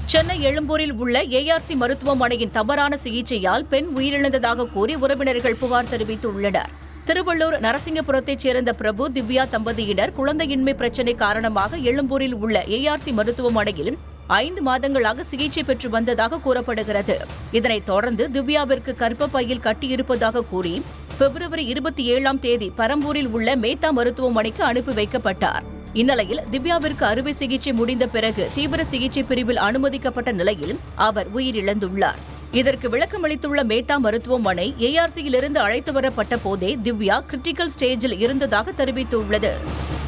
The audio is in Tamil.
சென்னை எழும்பூரில் உள்ள ஏஆர்சி மருத்துவமனையின் தவறான சிகிச்சையால் பெண் உயிரிழந்ததாக கூறி உறவினர்கள் புகார் தெரிவித்துள்ளனர் திருவள்ளூர் நரசிங்கபுரத்தைச் சேர்ந்த பிரபு திவ்யா தம்பதியினர் குழந்தையின்மை பிரச்சினை காரணமாக எழும்பூரில் உள்ள ஏஆர்சி மருத்துவமனையில் ஐந்து மாதங்களாக சிகிச்சை பெற்று வந்ததாக கூறப்படுகிறது இதனைத் தொடர்ந்து திவ்யாவிற்கு கர்ப்பப்பையில் கட்டியிருப்பதாக கூறி பிப்ரவரி இருபத்தி ஏழாம் தேதி பரம்பூரில் உள்ள மேத்தா மருத்துவமனைக்கு அனுப்பி வைக்கப்பட்டார் இந்நிலையில் திவ்யாவிற்கு அறுவை சிகிச்சை முடிந்த பிறகு தீவிர சிகிச்சை பிரிவில் அனுமதிக்கப்பட்ட நிலையில் அவர் உயிரிழந்துள்ளார் இதற்கு விளக்கமளித்துள்ள மேத்தா மருத்துவமனை ஏஆர்சியிலிருந்து அழைத்து வரப்பட்ட போதே திவ்யா கிரிட்டிக்கல் ஸ்டேஜில் இருந்ததாக தெரிவித்துள்ளது